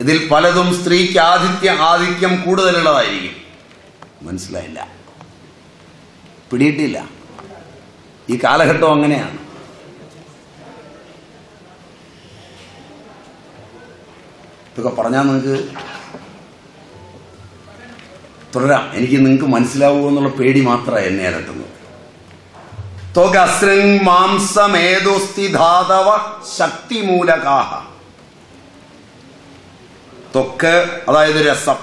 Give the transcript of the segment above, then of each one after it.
ഇതിൽ പലതും സ്ത്രീക്ക് ആതിഥ്യ ആധിക്യം കൂടുതലുള്ളതായിരിക്കും മനസ്സിലായില്ല പിടിയിട്ടില്ല ഈ കാലഘട്ടം അങ്ങനെയാണ് ഇതൊക്കെ പറഞ്ഞാൽ നിങ്ങൾക്ക് തുടരാം എനിക്ക് നിങ്ങൾക്ക് മനസ്സിലാവുമോ എന്നുള്ള പേടി മാത്രമാണ് എന്നെ അലട്ടുന്നത് ത്വഗസൃങ് മാംസമേതുസ്തി ധാതവ ശക്തിമൂലകാഹ ത്വക്ക് അതായത് രസം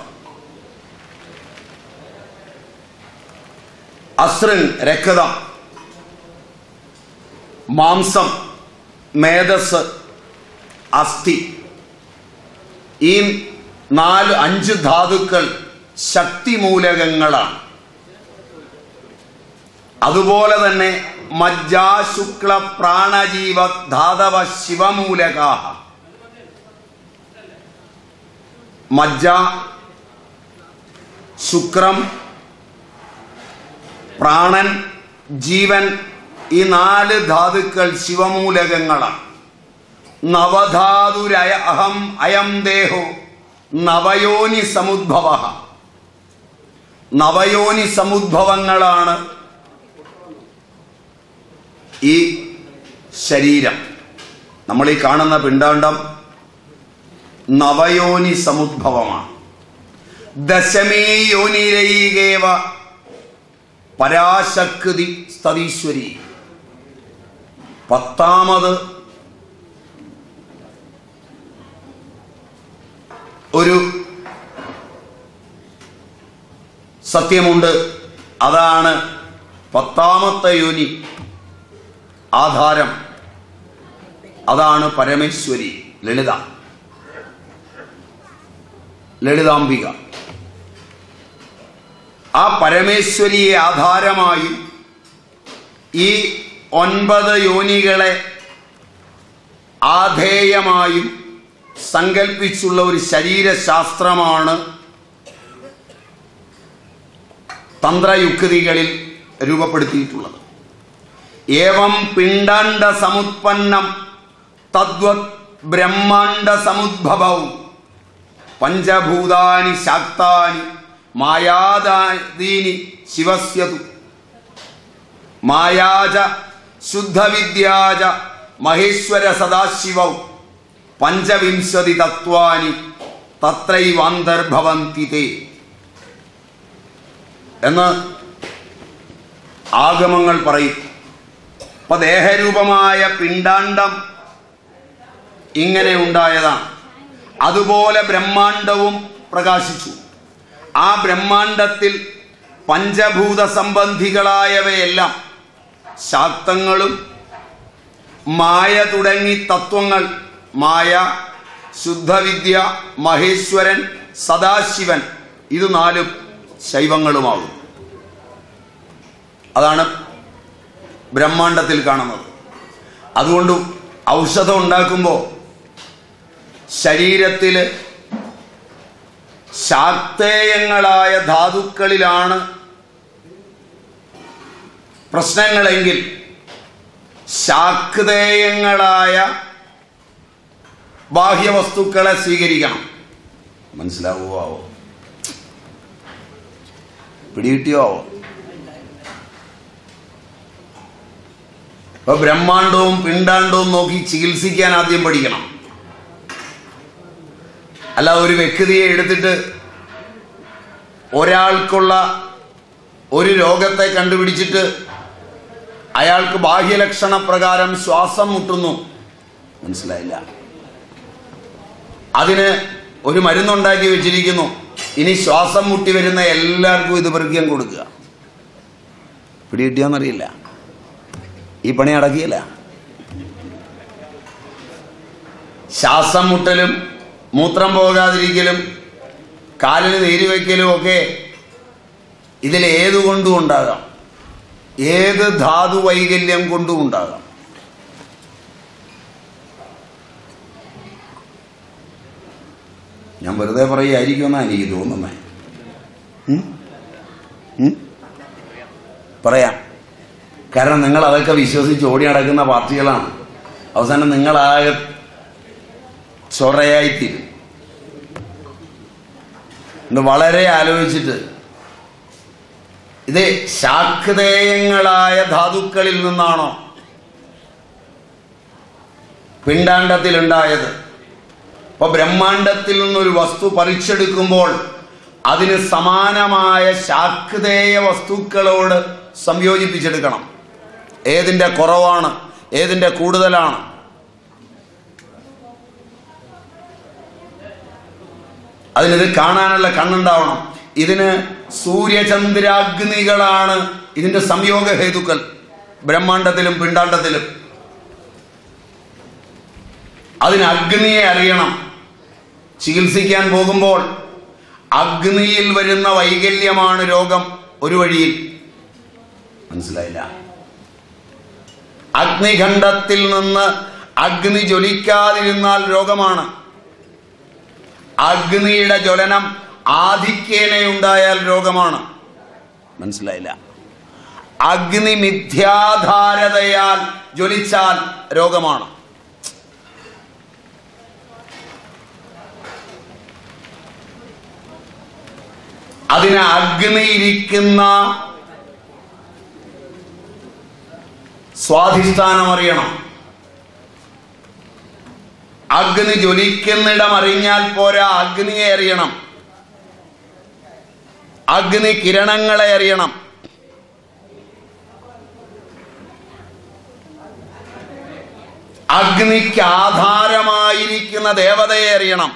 അസൃങ് രക്തം മാംസം മേധസ് അസ്ഥി ഈ നാല് അഞ്ച് ധാതുക്കൾ ശക്തിമൂലകങ്ങളാണ് അതുപോലെ തന്നെ മജ്ജാശുക്ല പ്രാണജീവ ധാതവ ശിവമൂലകാഹ മജ്ജ ശുക്രം പ്രാണൻ ജീവൻ ഈ നാല് ധാതുക്കൾ ശിവമൂലകങ്ങളാണ് നവധാതുരയ അഹം അയം ദേഹോ നവയോനി സമുദ്ഭവ നവയോനി സമുദ്ഭവങ്ങളാണ് ഈ ശരീരം നമ്മൾ ഈ കാണുന്ന പിണ്ടാണ്ടം നവയോനി സമുദ്ഭവമാണ് ദശമീ യോനിരൈകേവ പരാശക്തി സ്തീശ്വരി പത്താമത് ഒരു സത്യമുണ്ട് അതാണ് പത്താമത്തെ യോനി ആധാരം അതാണ് പരമേശ്വരി ലളിത ലളിതാംബിക ആ പരമേശ്വരിയെ ആധാരമായി ഈ ഒൻപത് യോനികളെ ആധേയമായും സങ്കല്പിച്ചുള്ള ഒരു ശരീരശാസ്ത്രമാണ് തന്ത്രയുക്തികളിൽ രൂപപ്പെടുത്തിയിട്ടുള്ളത് ഏവം പിണ്ടാണ്ട സമുത്പന്നം തദ്വത് ബ്രഹ്മാണ്ട സമുദ്ഭവവും പഞ്ചഭൂതാനി ശാക്താനി മായാദീനി ശിവസ്യതു മായാജ ശുദ്ധവിദ്യാജ മഹേശ്വര സദാശിവൗ പഞ്ചവിംശതി തത്വാനി തത്രൈവാന്തർഭവന്തി തേ എന്ന് ആഗമങ്ങൾ പറയും അപ്പൊ ദേഹരൂപമായ പിണ്ടാണ്ടം ഇങ്ങനെ ഉണ്ടായതാണ് അതുപോലെ ബ്രഹ്മാണ്ടവും പ്രകാശിച്ചു ആ ബ്രഹ്മാണ്ടത്തിൽ പഞ്ചഭൂത സംബന്ധികളായവയെല്ലാം ശാക്തങ്ങളും മായ തുടങ്ങി തത്വങ്ങൾ മായ ശുദ്ധവിദ്യ മഹേശ്വരൻ സദാശിവൻ ഇത് നാലും ശൈവങ്ങളുമാകും അതാണ് ബ്രഹ്മാണ്ടത്തിൽ കാണുന്നത് അതുകൊണ്ട് ഔഷധം ഉണ്ടാക്കുമ്പോൾ ശരീരത്തിൽ ശാക്തേയങ്ങളായ ധാതുക്കളിലാണ് പ്രശ്നങ്ങളെങ്കിൽ ശാക്തേയങ്ങളായ ബാഹ്യവസ്തുക്കളെ സ്വീകരിക്കണം മനസ്സിലാവുമോ ആവോ പിടികിട്ടിയോ ആവോ ഇപ്പൊ ബ്രഹ്മാണ്ടവും പിണ്ടാണ്ടവും നോക്കി ചികിത്സിക്കാൻ ആദ്യം പഠിക്കണം അല്ല ഒരു വ്യക്തിയെ എടുത്തിട്ട് ഒരാൾക്കുള്ള ഒരു രോഗത്തെ കണ്ടുപിടിച്ചിട്ട് അയാൾക്ക് ബാഹ്യലക്ഷണ പ്രകാരം ശ്വാസം മുട്ടുന്നു മനസ്സിലായില്ല അതിന് ഒരു മരുന്നുണ്ടാക്കി വെച്ചിരിക്കുന്നു ഇനി ശ്വാസം മുട്ടി വരുന്ന എല്ലാവർക്കും ഇത് പെറുക്കിയാൻ കൊടുക്കുക പിടികിട്ടിയാന്നറിയില്ല ഈ പണി അടക്കിയില്ല ശ്വാസം മുട്ടലും മൂത്രം പോകാതിരിക്കലും കാലിന് നീര് വയ്ക്കലും ഒക്കെ ഇതിൽ ഏതുകൊണ്ടും ഉണ്ടാകാം ഏത് ധാതു വൈകല്യം കൊണ്ടും ഉണ്ടാകാം ഞാൻ വെറുതെ പറയുമായിരിക്കുമെന്നാണ് എനിക്ക് തോന്നുന്നത് ഉം? ഉം? പറയാം കാരണം നിങ്ങൾ അതൊക്കെ വിശ്വസിച്ച് ഓടി നടക്കുന്ന പാർട്ടികളാണ് അവസാനം നിങ്ങളാകെ ചൊറയായിത്തീരും ഇത് വളരെ ആലോചിച്ചിട്ട് ഇത് ശാക്തേയങ്ങളായ ധാതുക്കളിൽ നിന്നാണോ പിണ്ടാണ്ടത്തിലുണ്ടായത് അപ്പൊ ബ്രഹ്മാണ്ടത്തിൽ നിന്നൊരു വസ്തു പറിച്ചെടുക്കുമ്പോൾ അതിന് സമാനമായ ശാക്തേയ വസ്തുക്കളോട് സംയോജിപ്പിച്ചെടുക്കണം ഏതിൻ്റെ കുറവാണ് ഏതിൻ്റെ കൂടുതലാണ് അതിനിത് കാണാനുള്ള കണ്ണുണ്ടാവണം ഇതിന് സൂര്യചന്ദ്രാഗ്നികളാണ് ഇതിന്റെ സംയോഗ ഹേതുക്കൾ ബ്രഹ്മാണ്ടത്തിലും പിണ്ടാണ്ടത്തിലും അതിന് അഗ്നിയെ അറിയണം ചികിത്സിക്കാൻ പോകുമ്പോൾ അഗ്നിയിൽ വരുന്ന വൈകല്യമാണ് രോഗം ഒരു വഴിയിൽ മനസ്സിലായില്ല അഗ്നിഖണ്ഡത്തിൽ നിന്ന് അഗ്നി ജ്വലിക്കാതിരുന്നാൽ രോഗമാണ് അഗ്നിയുടെ ജ്വലനം ആധിക്യേന ഉണ്ടായാൽ രോഗമാണ് മനസ്സിലായില്ല അഗ്നി മിഥ്യാധാരതയാൽ ജ്വലിച്ചാൽ രോഗമാണ് അതിന് അഗ്നിയിരിക്കുന്ന സ്വാധിഷ്ഠാനം അറിയണം അഗ്നി ജ്വലിക്കുന്നിടം അറിഞ്ഞാൽ പോരാ അഗ്നിയെ അറിയണം അഗ്നി കിരണങ്ങളെ അറിയണം അഗ്നിക്ക് ആധാരമായിരിക്കുന്ന ദേവതയെ അറിയണം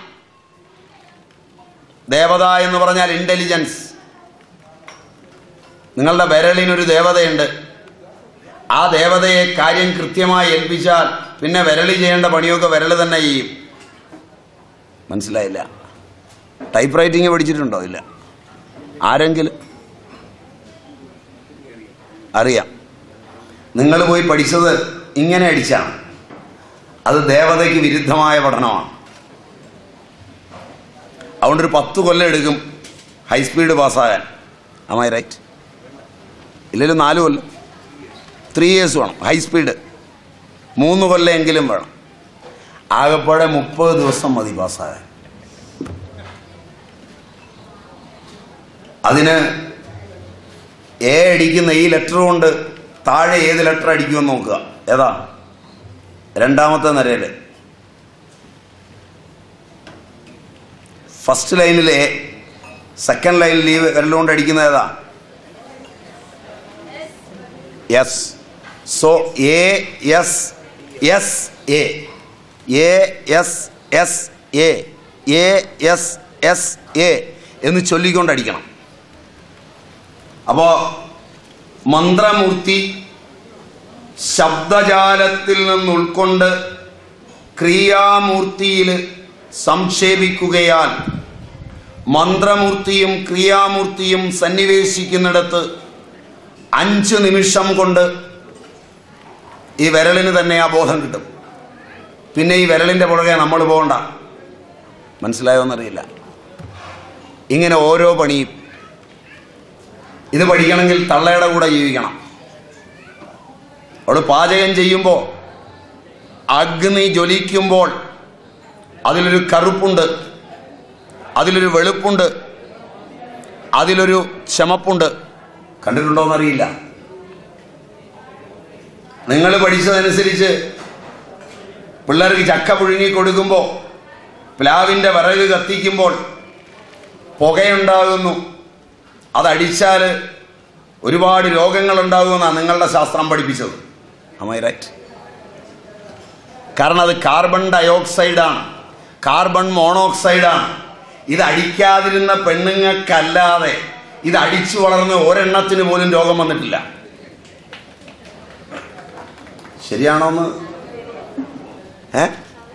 ദേവത എന്ന് പറഞ്ഞാൽ ഇന്റലിജൻസ് നിങ്ങളുടെ വിരലിനൊരു ദേവതയുണ്ട് ആ ദേവതയെ കാര്യം കൃത്യമായി ഏൽപ്പിച്ചാൽ പിന്നെ വിരളി ചെയ്യേണ്ട പണിയൊക്കെ വിരൽ തന്നെ ചെയ്യും മനസ്സിലായില്ല ടൈപ്പ് റൈറ്റിംഗ് പഠിച്ചിട്ടുണ്ടോ ഇല്ല ആരെങ്കിലും അറിയാം നിങ്ങൾ പോയി പഠിച്ചത് ഇങ്ങനെ അടിച്ചാണ് അത് ദേവതയ്ക്ക് വിരുദ്ധമായ പഠനമാണ് അതുകൊണ്ടൊരു പത്ത് കൊല്ലം എടുക്കും ഹൈസ്പീഡ് പാസ്സാകാൻ അമായി റൈറ്റ് ഇല്ലെങ്കിലും നാല് കൊല്ലം ത്രീ ഇയേഴ്സ് വേണം ഹൈസ്പീഡ് മൂന്ന് കൊല്ലമെങ്കിലും വേണം ആകെപ്പാടെ മുപ്പത് ദിവസം മതി പാസ്സാകാൻ അതിന് എ അടിക്കുന്ന ഈ ലെറ്റർ കൊണ്ട് താഴെ ഏത് ലെറ്റർ അടിക്കുമെന്ന് നോക്കുക ഏതാ രണ്ടാമത്തെ നിരയിൽ ഫസ്റ്റ് ലൈനിൽ എ സെക്കൻഡ് ലൈനിൽ ഈ വിരലുകൊണ്ട് അടിക്കുന്ന ഏതാ S so A S S A A S S A A S S A എന്ന് ചൊല്ലിക്കൊണ്ടടിക്കണം അപ്പോ മന്ത്രമൂർത്തി ശബ്ദജാലത്തിൽ നിന്ന് ഉൾക്കൊണ്ട് ക്രിയാമൂർത്തിയിൽ സംക്ഷേപിക്കുകയാൽ മന്ത്രമൂർത്തിയും ക്രിയാമൂർത്തിയും സന്നിവേശിക്കുന്നിടത്ത് അഞ്ച് നിമിഷം കൊണ്ട് ഈ വിരലിന് തന്നെ ആ ബോധം കിട്ടും പിന്നെ ഈ വിരലിൻ്റെ പുറകെ നമ്മൾ പോകണ്ട മനസ്സിലായോന്നറിയില്ല ഇങ്ങനെ ഓരോ പണിയും ഇത് പഠിക്കണമെങ്കിൽ തള്ളയുടെ കൂടെ ജീവിക്കണം അവൾ പാചകം ചെയ്യുമ്പോൾ അഗ്നി ജ്വലിക്കുമ്പോൾ അതിലൊരു കറുപ്പുണ്ട് അതിലൊരു വെളുപ്പുണ്ട് അതിലൊരു ചമപ്പുണ്ട് കണ്ടിട്ടുണ്ടോയെന്നറിയില്ല നിങ്ങൾ പഠിച്ചതനുസരിച്ച് പിള്ളേർക്ക് ചക്ക പുഴുങ്ങി കൊടുക്കുമ്പോൾ പ്ലാവിൻ്റെ വിറക് കത്തിക്കുമ്പോൾ പുകയുണ്ടാകുന്നു അതടിച്ചാൽ ഒരുപാട് രോഗങ്ങളുണ്ടാകുമെന്നാണ് നിങ്ങളുടെ ശാസ്ത്രം പഠിപ്പിച്ചത് അമൈ റൈറ്റ് കാരണം അത് കാർബൺ ഡയോക്സൈഡാണ് കാർബൺ മോണോക്സൈഡാണ് ഇത് അടിക്കാതിരുന്ന പെണ്ണുങ്ങൾക്കല്ലാതെ ഇത് അടിച്ചു വളർന്ന് ഒരെണ്ണത്തിന് പോലും രോഗം വന്നിട്ടില്ല ശരിയാണോന്ന് ഏ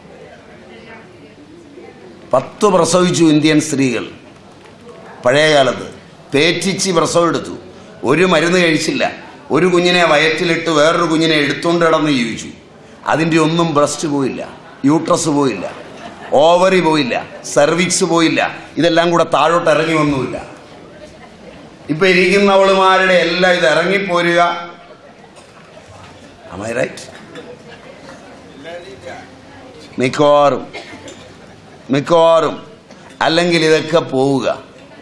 പത്ത് പ്രസവിച്ചു ഇന്ത്യൻ സ്ത്രീകൾ പഴയ കാലത്ത് പേറ്റിച്ച് പ്രസവം എടുത്തു ഒരു മരുന്ന് കഴിച്ചില്ല ഒരു കുഞ്ഞിനെ വയറ്റിലിട്ട് വേറൊരു കുഞ്ഞിനെ എടുത്തുകൊണ്ട് കിടന്ന് ജീവിച്ചു അതിൻ്റെ ഒന്നും ബ്രസ്റ്റ് പോയില്ല യൂട്രസ് പോയില്ല ഓവറി പോയില്ല സെർവിക്സ് പോയില്ല ഇതെല്ലാം കൂടെ താഴോട്ട് ഇറങ്ങി ഒന്നുമില്ല ഇപ്പൊ ഇരിക്കുന്നവളുമാരുടെ എല്ലാം ഇത് ഇറങ്ങിപ്പോരുക റൈറ്റ് മിക്കവാറും മിക്കവാറും അല്ലെങ്കിൽ ഇതൊക്കെ പോവുക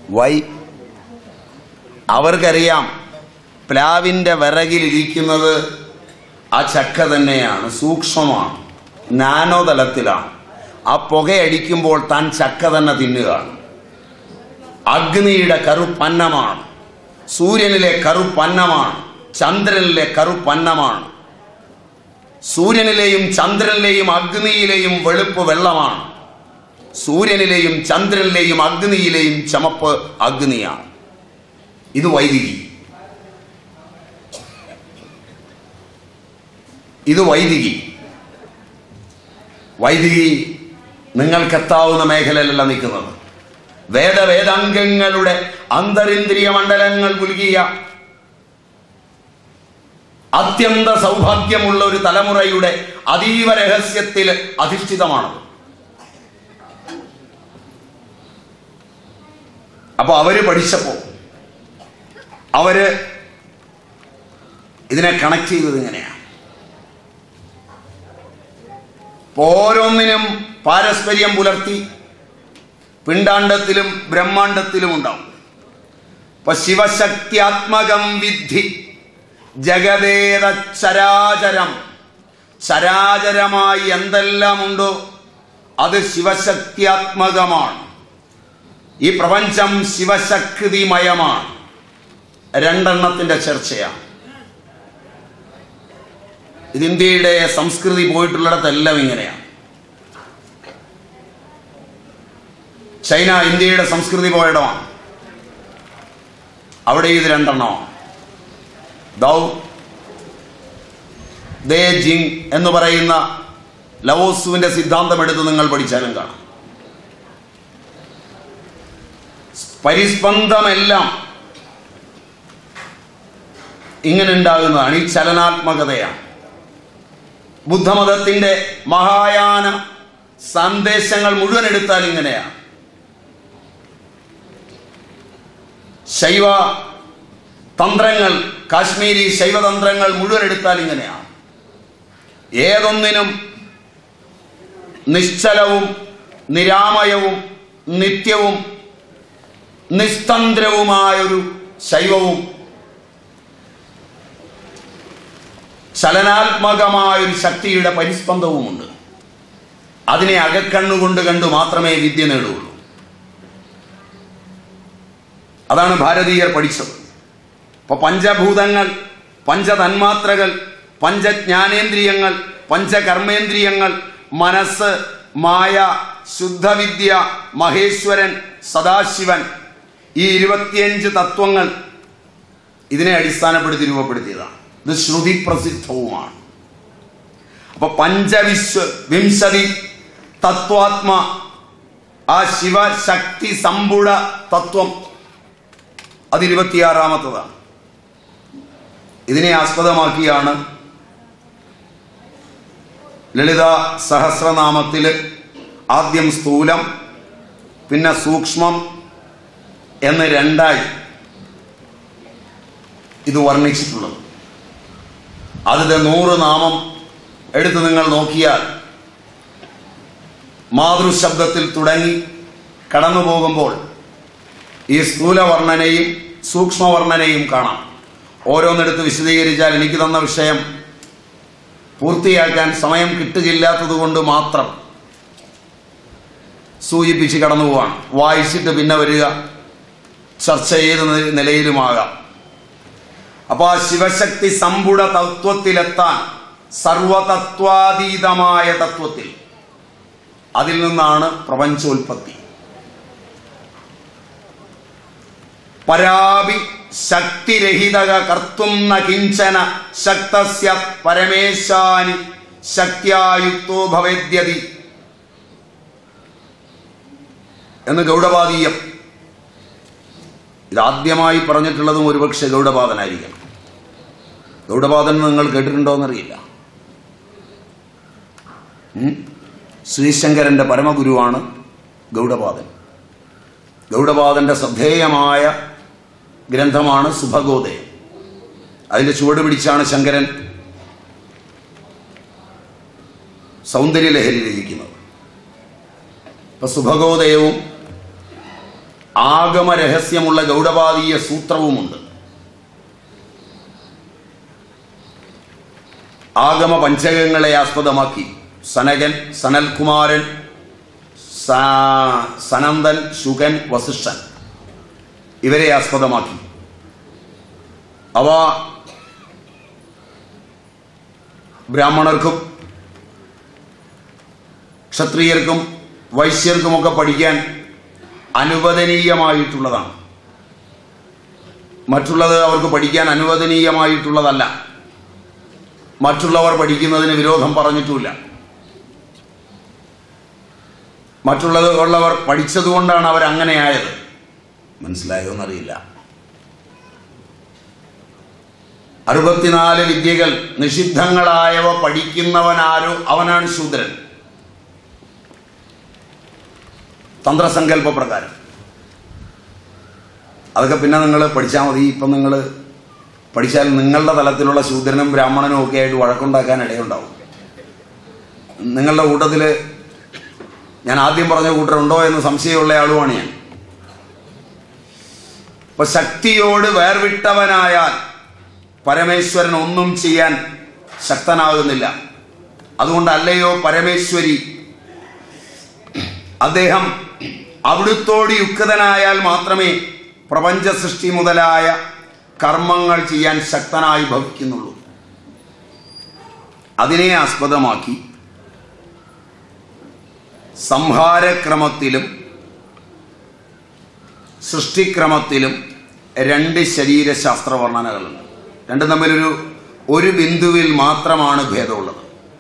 വൈ അവർക്കറിയാം പ്ലാവിൻ്റെ വിറകിലിരിക്കുന്നത് ആ ചക്ക തന്നെയാണ് സൂക്ഷ്മമാണ് നാനോ തലത്തിലാണ് ആ പുകയടിക്കുമ്പോൾ താൻ ചക്ക തന്നെ തിന്നുകയാണ് അഗ്നിയുടെ കറുപ്പന്നമാണ് സൂര്യനിലെ കറുപ്പന്നമാണ് ചന്ദ്രനിലെ കറുപ്പന്നമാണ് സൂര്യനിലെയും ചന്ദ്രനിലെയും അഗ്നിയിലെയും വെളുപ്പ് വെള്ളമാണ് സൂര്യനിലെയും ചന്ദ്രനിലെയും അഗ്നിയിലെയും ചമപ്പ് അഗ്നിയാണ് ഇത് വൈദികി ഇത് വൈദികി വൈദികി നിങ്ങൾക്കെത്താവുന്ന മേഖലയിലല്ല നിൽക്കുന്നത് വേദവേദാംഗങ്ങളുടെ അന്തരിന്ദ്രിയ മണ്ഡലങ്ങൾ പുലുകിയ അത്യന്ത സൗഭാഗ്യമുള്ള ഒരു തലമുറയുടെ അതീവ രഹസ്യത്തിൽ അധിഷ്ഠിതമാണത് അപ്പൊ അവര് പഠിച്ചപ്പോ അവര് ഇതിനെ കണക്ട് ചെയ്തത് ഇങ്ങനെയാണ് ഓരോന്നിനും പാരസ്പര്യം പുലർത്തി പിണ്ടാണ്ടത്തിലും ബ്രഹ്മാണ്ടത്തിലും ഉണ്ടാവും ഇപ്പൊ ശിവശക്തിയാത്മകം വിദ്ധി ജഗതേത ചരാചരം ചരാചരമായി എന്തെല്ലാം ഉണ്ടോ അത് ശിവശക്തിയാത്മകമാണ് ഈ പ്രപഞ്ചം ശിവശക്തിമയമാണ് രണ്ടെണ്ണത്തിന്റെ ചർച്ചയാണ് ഇത് ഇന്ത്യയുടെ സംസ്കൃതി പോയിട്ടുള്ളിടത്തെല്ലാം ഇങ്ങനെയാണ് ചൈന ഇന്ത്യയുടെ സംസ്കൃതി പോയിടമാണ് അവിടെ ഇത് രണ്ടെണ്ണമാണ് ദൗ ദേ ജിങ് എന്ന് പറയുന്ന ലവോസുവിന്റെ സിദ്ധാന്തം എടുത്ത് നിങ്ങൾ പഠിച്ചാലും കാണാം പരിസ്പന്ദമെല്ലാം ഇങ്ങനെ ഉണ്ടാകുന്നതാണ് ഈ ചലനാത്മകതയാണ് ബുദ്ധമതത്തിന്റെ മഹായാന സന്ദേശങ്ങൾ മുഴുവൻ എടുത്താൽ ഇങ്ങനെയാണ് ശൈവ തന്ത്രങ്ങൾ കാശ്മീരി ശൈവതന്ത്രങ്ങൾ മുഴുവൻ എടുത്താൽ ഇങ്ങനെയാണ് ഏതൊന്നിനും നിശ്ചലവും നിരാമയവും നിത്യവും നിസ്തന്ത്രവുമായൊരു ശൈവവും ചലനാത്മകമായൊരു ശക്തിയുടെ പരിസ്പന്ദവുമുണ്ട് അതിനെ അകക്കണ്ണുകൊണ്ട് കണ്ടു മാത്രമേ വിദ്യ നേടുകയുള്ളൂ അതാണ് ഭാരതീയർ പഠിച്ചത് ഇപ്പൊ പഞ്ചഭൂതങ്ങൾ പഞ്ചതന്മാത്രകൾ പഞ്ചജ്ഞാനേന്ദ്രിയങ്ങൾ പഞ്ചകർമ്മേന്ദ്രിയങ്ങൾ മനസ്സ് മായ ശുദ്ധവിദ്യ മഹേശ്വരൻ സദാശിവൻ ഈ ഇരുപത്തിയഞ്ച് തത്വങ്ങൾ ഇതിനെ അടിസ്ഥാനപ്പെടുത്തി രൂപപ്പെടുത്തിയതാണ് ഇത് ശ്രുതി പ്രസിദ്ധവുമാണ് അപ്പൊ പഞ്ചവിശ്വ വിംശതി തത്വാത്മ ആ ശിവശക്തി സമ്പുട തത്വം അത് ഇരുപത്തിയാറാമത്തതാണ് ഇതിനെ ആസ്പദമാക്കിയാണ് ലളിത സഹസ്രനാമത്തിൽ ആദ്യം സ്ഥൂലം പിന്നെ സൂക്ഷ്മം എന്ന് രണ്ടായി ഇത് വർണ്ണിച്ചിട്ടുള്ളത് അതിന്റെ നൂറ് നാമം എടുത്ത് നിങ്ങൾ നോക്കിയാൽ മാതൃശബ്ദത്തിൽ തുടങ്ങി കടന്നു പോകുമ്പോൾ ഈ സ്ഥൂല വർണ്ണനയും സൂക്ഷ്മവർണ്ണനയും കാണാം ഓരോന്നെടുത്ത് വിശദീകരിച്ചാൽ എനിക്ക് തന്ന വിഷയം പൂർത്തിയാക്കാൻ സമയം കിട്ടുകയില്ലാത്തത് കൊണ്ട് മാത്രം സൂചിപ്പിച്ച് കടന്നു പോവാണ് വായിച്ചിട്ട് പിന്നെ വരിക ചർച്ച ചെയ്ത നിലയിലുമാകാം അപ്പൊ ആ ശിവശക്തി സമ്പുട തത്വത്തിലെത്താൻ സർവതത്വാതീതമായ തത്വത്തിൽ അതിൽ നിന്നാണ് പ്രപഞ്ചോൽപത്തി പരാപി ശക്തിരഹിതക കർത്തും ന കിഞ്ചന ശക്തസ്യ പരമേശാനി ശക്തിയായുക്തോ ഭവേദ്യതി എന്ന് ഗൗഡപാതീയം ഇതാദ്യമായി പറഞ്ഞിട്ടുള്ളതും ഒരുപക്ഷെ ഗൗഡപാദനായിരിക്കണം ഗൗഡപാദൻ നിങ്ങൾ കേട്ടിട്ടുണ്ടോ എന്നറിയില്ല ഉം? ശ്രീശങ്കരന്റെ പരമഗുരുവാണ് ഗൗഡപാദൻ ഗൗഡപാദന്റെ ശ്രദ്ധേയമായ ഗ്രന്ഥമാണ് സുഭഗോദയം അതിന്റെ ചുവട് പിടിച്ചാണ് ശങ്കരൻ സൗന്ദര്യലഹരി രചിക്കുന്നത് ഇപ്പൊ സുഭഗോദയവും ആഗമ രഹസ്യമുള്ള ഗൗഡപാതീയ സൂത്രവുമുണ്ട് ആഗമ പഞ്ചകങ്ങളെ ആസ്പദമാക്കി സനകൻ സനൽകുമാരൻ സ- സനന്ദൻ ശുഗൻ വസിഷ്ഠൻ ഇവരെ ആസ്പദമാക്കി അവ ബ്രാഹ്മണർക്കും ക്ഷത്രിയർക്കും വൈശ്യർക്കുമൊക്കെ പഠിക്കാൻ അനുവദനീയമായിട്ടുള്ളതാണ് മറ്റുള്ളത് അവർക്ക് പഠിക്കാൻ അനുവദനീയമായിട്ടുള്ളതല്ല മറ്റുള്ളവർ പഠിക്കുന്നതിന് വിരോധം പറഞ്ഞിട്ടുമില്ല മറ്റുള്ളത് ഉള്ളവർ പഠിച്ചതുകൊണ്ടാണ് അവർ അങ്ങനെ ആയത് മനസ്സിലായോ എന്നറിയില്ല അറുപത്തിനാല് വിദ്യകൾ നിഷിദ്ധങ്ങളായവ പഠിക്കുന്നവനാരോ അവനാണ് ശൂദ്രൻ തന്ത്രസങ്കല്പ പ്രകാരം അതൊക്കെ പിന്നെ നിങ്ങൾ പഠിച്ചാൽ മതി ഇപ്പം നിങ്ങൾ പഠിച്ചാൽ നിങ്ങളുടെ തലത്തിലുള്ള ശൂദ്രനും ബ്രാഹ്മണനും ഒക്കെ ആയിട്ട് വഴക്കുണ്ടാക്കാൻ ഇടയുണ്ടാവും നിങ്ങളുടെ കൂട്ടത്തിൽ ഞാൻ ആദ്യം പറഞ്ഞ കൂട്ടരുണ്ടോ എന്ന് സംശയമുള്ള ആളുമാണ് ഞാൻ അപ്പൊ ശക്തിയോട് വേർവിട്ടവനായാൽ പരമേശ്വരൻ ഒന്നും ചെയ്യാൻ ശക്തനാകുന്നില്ല അതുകൊണ്ട് അല്ലയോ പരമേശ്വരി അദ്ദേഹം അവിടുത്തോട് യുക്തനായാൽ മാത്രമേ പ്രപഞ്ച സൃഷ്ടി മുതലായ കർമ്മങ്ങൾ ചെയ്യാൻ ശക്തനായി ഭവിക്കുന്നുള്ളൂ അതിനെ ആസ്പദമാക്കി സംഹാരക്രമത്തിലും സൃഷ്ടിക്രമത്തിലും രണ്ട് ശരീരശാസ്ത്ര വർണ്ണനകളുണ്ട് രണ്ടും തമ്മിലൊരു ഒരു ബിന്ദുവിൽ മാത്രമാണ് ഭേദമുള്ളത്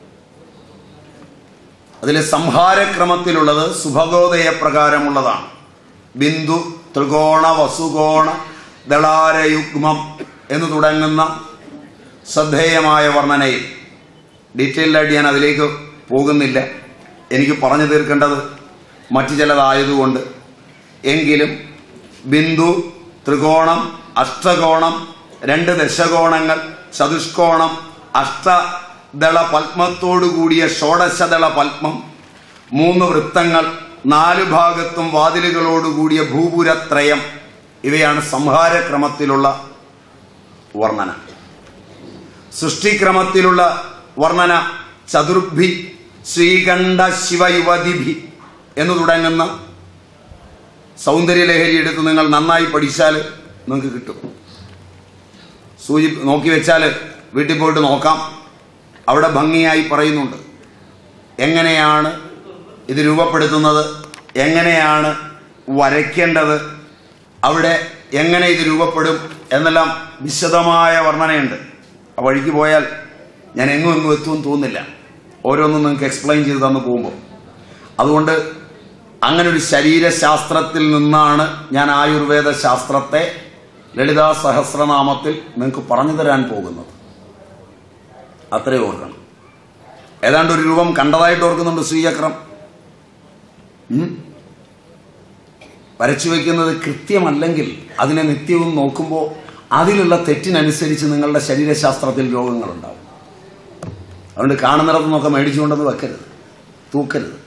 അതിൽ സംഹാരക്രമത്തിലുള്ളത് സുഭഗോദയ പ്രകാരമുള്ളതാണ് ബിന്ദു ത്രികോണ വസുകോണ ദളാരയുഗ്മം എന്ന് തുടങ്ങുന്ന ശ്രദ്ധേയമായ വർണ്ണനയിൽ ഡീറ്റെയിൽഡായിട്ട് ഞാൻ അതിലേക്ക് പോകുന്നില്ല എനിക്ക് പറഞ്ഞു തീർക്കേണ്ടത് മറ്റു ചിലതായതുകൊണ്ട് എങ്കിലും ബിന്ദു ത്രികോണം അഷ്ടകോണം രണ്ട് ദശകോണങ്ങൾ ചതുഷ്കോണം അഷ്ടദള പത്മത്തോടു കൂടിയ ഷോഡശദള പത്മം മൂന്ന് വൃത്തങ്ങൾ നാല് ഭാഗത്തും വാതിലുകളോടുകൂടിയ ഭൂപുരത്രയം ഇവയാണ് സംഹാരക്രമത്തിലുള്ള വർണ്ണന സൃഷ്ടിക്രമത്തിലുള്ള വർണ്ണന ചതുർഭി ശ്രീകണ്ഠ ശിവയുവതിഭി എന്ന് തുടങ്ങുന്ന സൗന്ദര്യലഹരി എടുത്ത് നിങ്ങൾ നന്നായി പഠിച്ചാൽ നിങ്ങൾക്ക് കിട്ടും സൂചി നോക്കി വെച്ചാൽ വീട്ടിൽ പോയിട്ട് നോക്കാം അവിടെ ഭംഗിയായി പറയുന്നുണ്ട് എങ്ങനെയാണ് ഇത് രൂപപ്പെടുത്തുന്നത് എങ്ങനെയാണ് വരയ്ക്കേണ്ടത് അവിടെ എങ്ങനെ ഇത് രൂപപ്പെടും എന്നെല്ലാം വിശദമായ വർണ്ണനയുണ്ട് ആ വഴിക്ക് പോയാൽ ഞാൻ എങ്ങും എങ്ങും എത്തുമെന്ന് തോന്നുന്നില്ല ഓരോന്നും നിങ്ങൾക്ക് എക്സ്പ്ലെയിൻ ചെയ്ത് തന്നു പോകുമ്പോൾ അതുകൊണ്ട് അങ്ങനെ ഒരു ശരീരശാസ്ത്രത്തിൽ നിന്നാണ് ഞാൻ ആയുർവേദ ശാസ്ത്രത്തെ ലളിതാ സഹസ്രനാമത്തിൽ നിങ്ങൾക്ക് പറഞ്ഞു തരാൻ പോകുന്നത് അത്രേ ഓർക്കണം ഏതാണ്ട് ഒരു രൂപം കണ്ടതായിട്ട് ഓർക്കുന്നുണ്ട് ശ്രീചക്രം ഉം? വരച്ചു വയ്ക്കുന്നത് കൃത്യമല്ലെങ്കിൽ അതിനെ നിത്യവും നോക്കുമ്പോൾ അതിലുള്ള തെറ്റിനനുസരിച്ച് നിങ്ങളുടെ ശരീരശാസ്ത്രത്തിൽ രോഗങ്ങളുണ്ടാവും അതുകൊണ്ട് കാണുന്നിടത്തു നിന്നൊക്കെ മേടിച്ചുകൊണ്ടെന്ന് വെക്കരുത് തൂക്കരുത്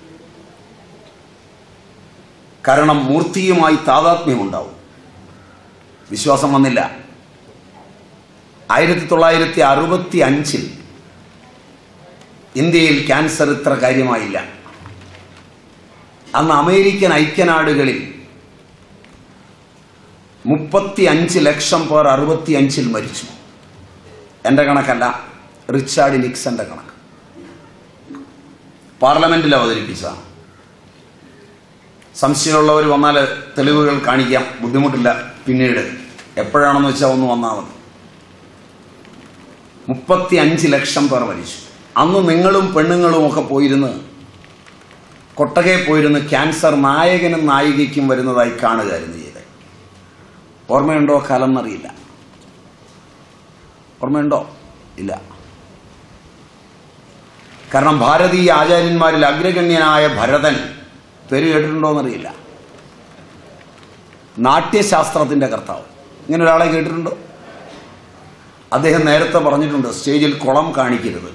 കാരണം മൂർത്തിയുമായി താതാത്മ്യമുണ്ടാവും വിശ്വാസം വന്നില്ല ആയിരത്തി തൊള്ളായിരത്തി അറുപത്തി അഞ്ചിൽ ഇന്ത്യയിൽ ക്യാൻസർ ഇത്ര കാര്യമായില്ല അന്ന് അമേരിക്കൻ ഐക്യനാടുകളിൽ മുപ്പത്തി അഞ്ച് ലക്ഷം പേർ അറുപത്തി അഞ്ചിൽ മരിച്ചു എൻ്റെ കണക്കല്ല റിച്ചാർഡ് നിക്സന്റെ കണക്ക് പാർലമെന്റിൽ അവതരിപ്പിച്ചതാണ് സംശയമുള്ളവർ വന്നാൽ തെളിവുകൾ കാണിക്കാം ബുദ്ധിമുട്ടില്ല പിന്നീട് എപ്പോഴാണെന്ന് വെച്ചാൽ ഒന്ന് വന്നാൽ മതി മുപ്പത്തി അഞ്ച് ലക്ഷം പേർ മരിച്ചു അന്ന് നിങ്ങളും പെണ്ണുങ്ങളും ഒക്കെ പോയിരുന്ന് കൊട്ടകയിൽ പോയിരുന്ന് ക്യാൻസർ നായകനും നായികയ്ക്കും വരുന്നതായി കാണുകയായിരുന്നു ചെയ്തത് ഓർമ്മയുണ്ടോ കാലം എന്നറിയില്ല ഓർമ്മയുണ്ടോ ഇല്ല കാരണം ഭാരതീയ ആചാര്യന്മാരിൽ അഗ്രഗണ്യനായ ഭരതൻ പേര് കേട്ടിട്ടുണ്ടോ എന്നറിയില്ല നാട്യശാസ്ത്രത്തിന്റെ കർത്താവ് ഇങ്ങനെ ഒരാളെ കേട്ടിട്ടുണ്ടോ അദ്ദേഹം നേരത്തെ പറഞ്ഞിട്ടുണ്ട് സ്റ്റേജിൽ കുളം കാണിക്കരുത്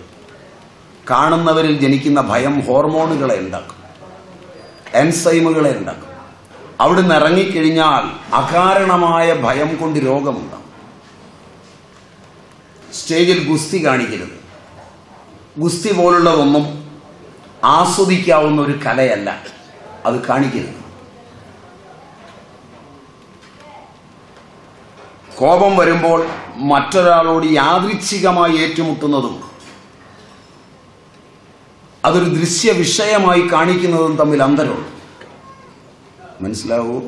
കാണുന്നവരിൽ ജനിക്കുന്ന ഭയം ഹോർമോണുകളെ ഉണ്ടാക്കും എൻസൈമുകളെ ഉണ്ടാക്കും അവിടുന്ന് ഇറങ്ങിക്കഴിഞ്ഞാൽ അകാരണമായ ഭയം കൊണ്ട് രോഗമുണ്ടാവും സ്റ്റേജിൽ ഗുസ്തി കാണിക്കരുത് ഗുസ്തി പോലുള്ളതൊന്നും ആസ്വദിക്കാവുന്ന ഒരു കലയല്ല അത് കാണിക്കരുത് കോപം വരുമ്പോൾ മറ്റൊരാളോട് യാദൃച്ഛികമായി ഏറ്റുമുട്ടുന്നതും അതൊരു ദൃശ്യ വിഷയമായി കാണിക്കുന്നതും തമ്മിൽ അന്തരമുണ്ട് മനസ്സിലാവൂ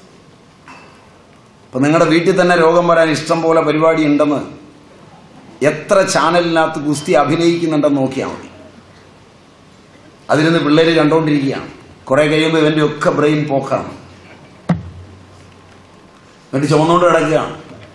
ഇപ്പൊ നിങ്ങളുടെ വീട്ടിൽ തന്നെ രോഗം വരാൻ ഇഷ്ടം പോലെ പരിപാടി ഉണ്ടെന്ന് എത്ര ചാനലിനകത്ത് ഗുസ്തി അഭിനയിക്കുന്നുണ്ടെന്ന് നോക്കിയാൽ മതി അതിലിന്ന് പിള്ളേര് കണ്ടുകൊണ്ടിരിക്കുകയാണ് കുറെ കഴിയുമ്പോൾ ഇവന്റെ ഒക്കെ ബ്രെയിൻ പോക്കാണ് എന്നിട്ട് ചുമന്നുകൊണ്ട് കിടക്കുകയാണ്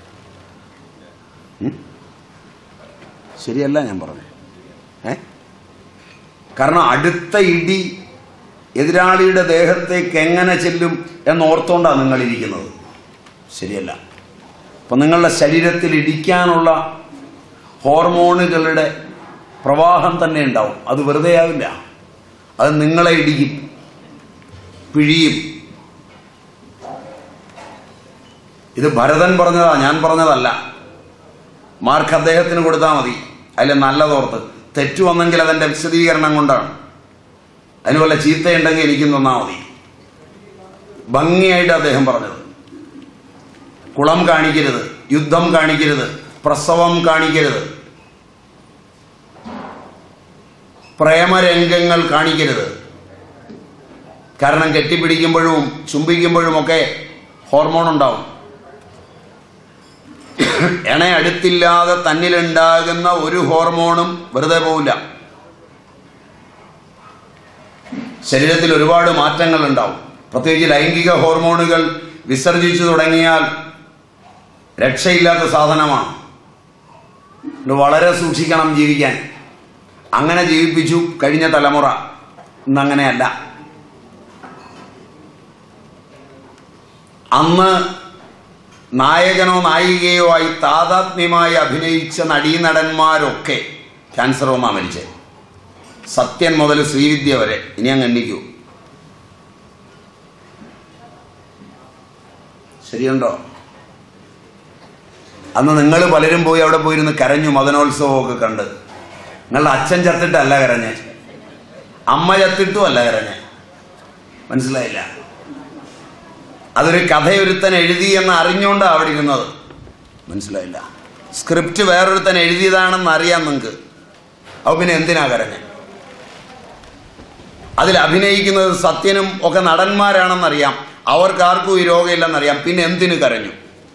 ഉം? ശരിയല്ല ഞാൻ പറഞ്ഞു ഏ കാരണം അടുത്ത ഇടി എതിരാളിയുടെ ദേഹത്തേക്ക് എങ്ങനെ ചെല്ലും എന്നോർത്തോണ്ടാണ് നിങ്ങൾ ഇരിക്കുന്നത് ശരിയല്ല അപ്പൊ നിങ്ങളുടെ ശരീരത്തിൽ ഇടിക്കാനുള്ള ഹോർമോണുകളുടെ പ്രവാഹം തന്നെ ഉണ്ടാവും അത് വെറുതെ ആവില്ല അത് നിങ്ങളെ ഇടിക്കും പിഴിയും ഇത് ഭരതൻ പറഞ്ഞതാ ഞാൻ പറഞ്ഞതല്ല മാർക്ക് അദ്ദേഹത്തിന് കൊടുത്താൽ മതി അതിൽ നല്ലതോർത്ത് തെറ്റു വന്നെങ്കിൽ അതെന്റെ വിശദീകരണം കൊണ്ടാണ് അതിന് വല്ല ചീത്തയുണ്ടെങ്കിൽ എനിക്കും തന്നാൽ മതി ഭംഗിയായിട്ട് അദ്ദേഹം പറഞ്ഞത് കുളം കാണിക്കരുത് യുദ്ധം കാണിക്കരുത് പ്രസവം കാണിക്കരുത് പ്രേമരംഗങ്ങൾ കാണിക്കരുത് കാരണം കെട്ടിപ്പിടിക്കുമ്പോഴും ചുംബിക്കുമ്പോഴുമൊക്കെ ഹോർമോൺ ഉണ്ടാവും എണ അടുത്തില്ലാതെ തന്നിലുണ്ടാകുന്ന ഒരു ഹോർമോണും വെറുതെ പോവില്ല ശരീരത്തിൽ ഒരുപാട് മാറ്റങ്ങൾ ഉണ്ടാവും പ്രത്യേകിച്ച് ലൈംഗിക ഹോർമോണുകൾ വിസർജിച്ചു തുടങ്ങിയാൽ രക്ഷയില്ലാത്ത സാധനമാണ് ഇത് വളരെ സൂക്ഷിക്കണം ജീവിക്കാൻ അങ്ങനെ ജീവിപ്പിച്ചു കഴിഞ്ഞ തലമുറ ഇന്നങ്ങനെയല്ല അന്ന് നായകനോ നായികയോ ആയി താതാത്മ്യമായി അഭിനയിച്ച നടീനടന്മാരൊക്കെ ക്യാൻസർ വന്നാ മരിച്ചേ സത്യൻ മുതൽ ശ്രീവിദ്യ വരെ ഇനി അങ്ങ് എണ്ണിക്കൂ ശരിയുണ്ടോ അന്ന് നിങ്ങൾ പലരും പോയി അവിടെ പോയിരുന്ന് കരഞ്ഞു മദനോത്സവമൊക്കെ കണ്ട് നിങ്ങളുടെ അച്ഛൻ ചത്തിട്ടല്ല കരഞ്ഞ് അമ്മ ചത്തിട്ടും അല്ല കരഞ്ഞ് മനസ്സിലായില്ല അതൊരു കഥയൊരുത്തൻ എഴുതി എന്ന് അറിഞ്ഞുകൊണ്ടാണ് അവിടെ ഇരുന്നത് മനസ്സിലായില്ല സ്ക്രിപ്റ്റ് വേറൊരുത്തൻ എഴുതിയതാണെന്ന് അറിയാം നിങ്ങൾക്ക് അപ്പൊ പിന്നെ എന്തിനാ കരഞ്ഞ് അതിൽ അഭിനയിക്കുന്നത് സത്യനും ഒക്കെ നടന്മാരാണെന്നറിയാം അവർക്ക് ആർക്കും ഈ രോഗമില്ലെന്നറിയാം പിന്നെ എന്തിനു കരഞ്ഞു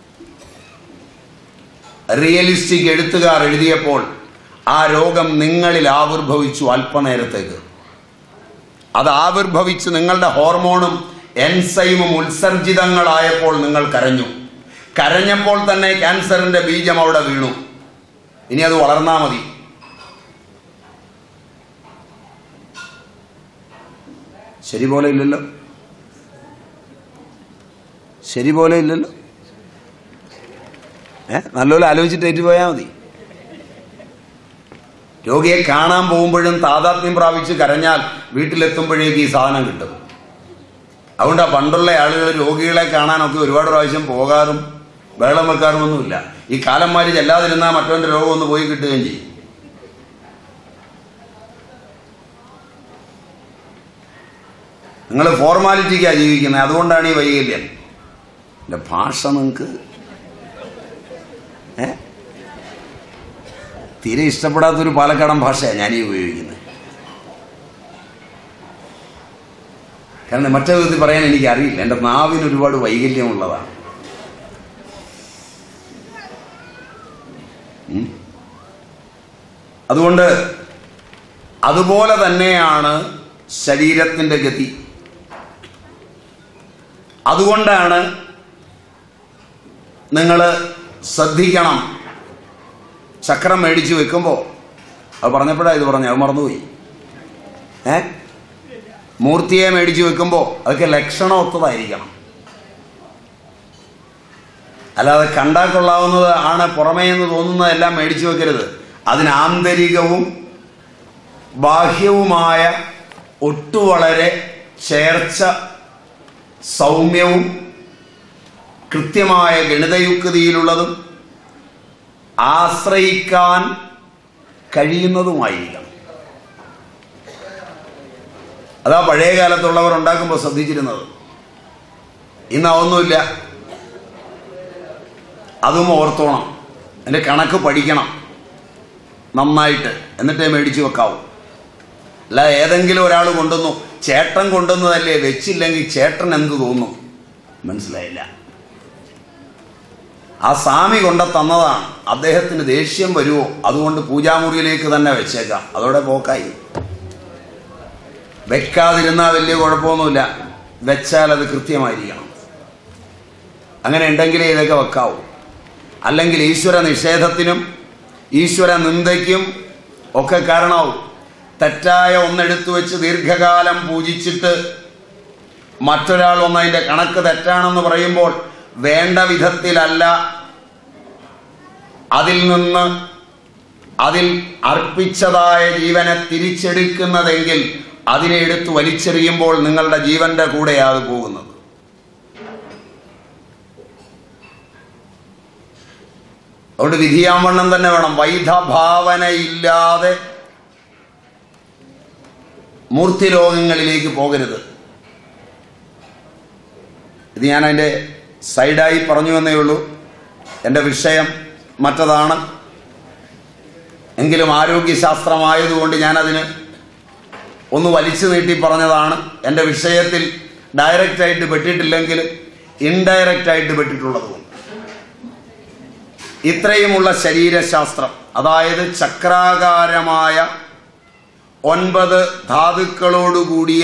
റിയലിസ്റ്റിക് എഴുത്തുകാർ എഴുതിയപ്പോൾ ആ രോഗം നിങ്ങളിൽ ആവിർഭവിച്ചു അല്പനേരത്തേക്ക് അത് ആവിർഭവിച്ച് നിങ്ങളുടെ ഹോർമോണും എൻസൈമും ഉത്സർജിതങ്ങളായപ്പോൾ നിങ്ങൾ കരഞ്ഞു കരഞ്ഞപ്പോൾ തന്നെ ക്യാൻസറിന്റെ ബീജം അവിടെ വീണു ഇനി അത് വളർന്നാ മതി ശരി പോലെ ഇല്ലല്ലോ ശരി പോലെ ഇല്ലല്ലോ ഏ നല്ലപോലെ ആലോചിച്ചിട്ട് ഏറ്റുപോയാൽ മതി രോഗിയെ കാണാൻ പോകുമ്പോഴും താതാത്മ്യം പ്രാപിച്ച് കരഞ്ഞാൽ വീട്ടിലെത്തുമ്പോഴേക്ക് ഈ സാധനം കിട്ടും അതുകൊണ്ട് ആ പണ്ടുള്ള ആളുകൾ രോഗികളെ കാണാനൊക്കെ ഒരുപാട് പ്രാവശ്യം പോകാറും ബഹളം വെക്കാറും ഒന്നുമില്ല ഈ കാലന്മാര് ചെല്ലാതിരുന്നാൽ മറ്റവന്റെ രോഗം ഒന്ന് പോയി കിട്ടുകയും ചെയ്യും നിങ്ങൾ ഫോർമാലിറ്റിക്കാണ് ജീവിക്കുന്നത് അതുകൊണ്ടാണ് ഈ വൈകല്യം എൻ്റെ ഭാഷ നിങ്ങൾക്ക് ഏ തീരെ ഇഷ്ടപ്പെടാത്തൊരു പാലക്കാടൻ ഭാഷയാണ് ഞാനീ ഉപയോഗിക്കുന്നത് കാരണം മറ്റേ വിധത്തിൽ പറയാൻ എനിക്ക് അറിയില്ല എൻ്റെ നാവിന് ഒരുപാട് വൈകല്യമുള്ളതാണ് ഉം. അതുകൊണ്ട് അതുപോലെ തന്നെയാണ് ശരീരത്തിൻ്റെ ഗതി അതുകൊണ്ടാണ് നിങ്ങൾ ശ്രദ്ധിക്കണം ചക്രം മേടിച്ച് വെക്കുമ്പോൾ അത് പറഞ്ഞപ്പോഴാണ് ഇത് പറഞ്ഞു അത് മറന്നുപോയി ഏ മൂർത്തിയെ മേടിച്ച് വെക്കുമ്പോൾ അതൊക്കെ ലക്ഷണം ഒത്തതായിരിക്കണം അല്ലാതെ കണ്ടാൽ കൊള്ളാവുന്നത് ആണ് പുറമേ എന്ന് തോന്നുന്നതെല്ലാം മേടിച്ചു വെക്കരുത് അതിന് ആന്തരികവും ബാഹ്യവുമായ ഒട്ടു വളരെ ചേർച്ച സൗമ്യവും കൃത്യമായ ഗണിതയുക്തിയിലുള്ളതും ആശ്രയിക്കാൻ കഴിയുന്നതുമായിരിക്കണം അതാ പഴയ കാലത്തുള്ളവർ ഉണ്ടാക്കുമ്പോൾ ശ്രദ്ധിച്ചിരുന്നത് ഇന്ന് അതൊന്നുമില്ല അതും ഓർത്തോണം എൻ്റെ കണക്ക് പഠിക്കണം നന്നായിട്ട് എന്നിട്ടേ മേടിച്ചു വെക്കാവൂ അല്ല ഏതെങ്കിലും ഒരാൾ കൊണ്ടുവന്നു ചേട്ടൻ കൊണ്ടുവന്നതല്ലേ വെച്ചില്ലെങ്കിൽ ചേട്ടൻ എന്ത് തോന്നും മനസ്സിലായില്ല ആ സ്വാമി കൊണ്ട തന്നതാണ് അദ്ദേഹത്തിന് ദേഷ്യം വരുമോ അതുകൊണ്ട് പൂജാമുറിയിലേക്ക് തന്നെ വെച്ചേക്കാം അതോടെ പോക്കായി വെക്കാതിരുന്നാൽ വലിയ കുഴപ്പമൊന്നുമില്ല വെച്ചാൽ അത് കൃത്യമായിരിക്കണം അങ്ങനെ ഉണ്ടെങ്കിലേ ഇതൊക്കെ വെക്കാവൂ അല്ലെങ്കിൽ ഈശ്വര നിഷേധത്തിനും ഈശ്വര നിന്ദയ്ക്കും ഒക്കെ കാരണമാവും തെറ്റായ ഒന്നെടുത്തു വെച്ച് ദീർഘകാലം പൂജിച്ചിട്ട് മറ്റൊരാൾ ഒന്ന് അതിൻ്റെ കണക്ക് തെറ്റാണെന്ന് പറയുമ്പോൾ വേണ്ട വിധത്തിലല്ല അതിൽ നിന്ന് അതിൽ അർപ്പിച്ചതായ ജീവനെ തിരിച്ചെടുക്കുന്നതെങ്കിൽ അതിനെ എടുത്ത് വലിച്ചെറിയുമ്പോൾ നിങ്ങളുടെ ജീവന്റെ കൂടെയാണ് അത് പോകുന്നത് അതുകൊണ്ട് വിധിയാവണ്ണം തന്നെ വേണം വൈധഭാവനയില്ലാതെ മൂർത്തിലോകങ്ങളിലേക്ക് പോകരുത് ഇത് ഞാൻ അതിൻ്റെ സൈഡായി പറഞ്ഞു എന്നേ ഉള്ളൂ എൻ്റെ വിഷയം മറ്റതാണ് എങ്കിലും ആരോഗ്യശാസ്ത്രമായതുകൊണ്ട് ഞാനതിന് ഒന്ന് വലിച്ചു നീട്ടി പറഞ്ഞതാണ് എൻ്റെ വിഷയത്തിൽ ഡയറക്റ്റായിട്ട് പെട്ടിട്ടില്ലെങ്കിലും ഇൻഡയറക്റ്റായിട്ട് പെട്ടിട്ടുള്ളതുകൊണ്ട് ഇത്രയുമുള്ള ശരീരശാസ്ത്രം അതായത് ചക്രാകാരമായ ഒൻപത് ധാതുക്കളോടുകൂടിയ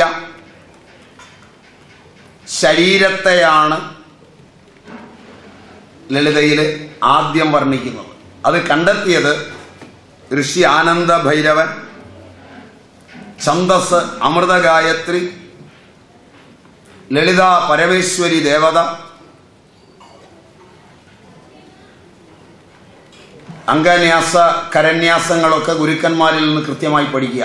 ശരീരത്തെയാണ് ലളിതയിൽ ആദ്യം വർണ്ണിക്കുന്നത് അത് കണ്ടെത്തിയത് ഋഷി ആനന്ദ ഭൈരവൻ ഛന്ദസ് അമൃതഗായത്രി ലളിത പരമേശ്വരി ദേവത അംഗന്യാസ കരന്യാസങ്ങളൊക്കെ ഗുരുക്കന്മാരിൽ നിന്ന് കൃത്യമായി പഠിക്കുക